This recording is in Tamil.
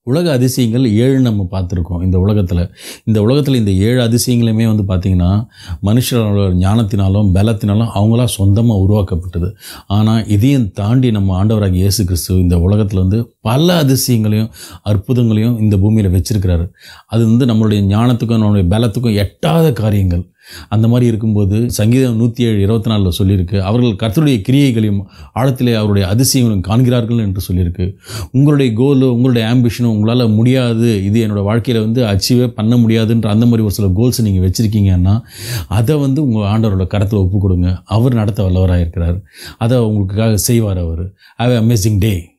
உலக அதிசயங்கள் ஏழு நம்ம பார்த்துருக்கோம் இந்த உலகத்தில் இந்த உலகத்தில் இந்த ஏழு அதிசயங்களுமே வந்து பார்த்திங்கன்னா மனுஷரோட ஞானத்தினாலும் பலத்தினாலும் அவங்களா சொந்தமாக உருவாக்கப்பட்டது ஆனால் இதையும் தாண்டி நம்ம ஆண்டவராகிய இயேசு கிறிஸ்து இந்த உலகத்தில் வந்து பல அதிசயங்களையும் அற்புதங்களையும் இந்த பூமியில் வச்சிருக்கிறாரு அது வந்து நம்மளுடைய ஞானத்துக்கும் நம்மளுடைய பலத்துக்கும் எட்டாத காரியங்கள் அந்த மாதிரி இருக்கும்போது சங்கீதம் நூற்றி ஏழு இருபத்தி நாலில் சொல்லியிருக்கு அவர்கள் கர்த்தருடைய கிரியைகளையும் ஆழத்திலே அவருடைய அதிசயங்களையும் காண்கிறார்கள் என்று சொல்லியிருக்கு உங்களுடைய கோலு உங்களுடைய ஆம்பிஷனும் உங்களால் முடியாது இது என்னோட வாழ்க்கையில் வந்து அச்சீவே பண்ண முடியாதுன்ற அந்த மாதிரி ஒரு சில கோல்ஸ் நீங்கள் வச்சுருக்கீங்கன்னா அதை வந்து உங்கள் ஆண்டவரோட கரத்தில் ஒப்பு கொடுங்க அவர் நடத்த வல்லவராக இருக்கிறார் அதை உங்களுக்காக செய்வார் அவர் ஹாவ் அமேசிங் டே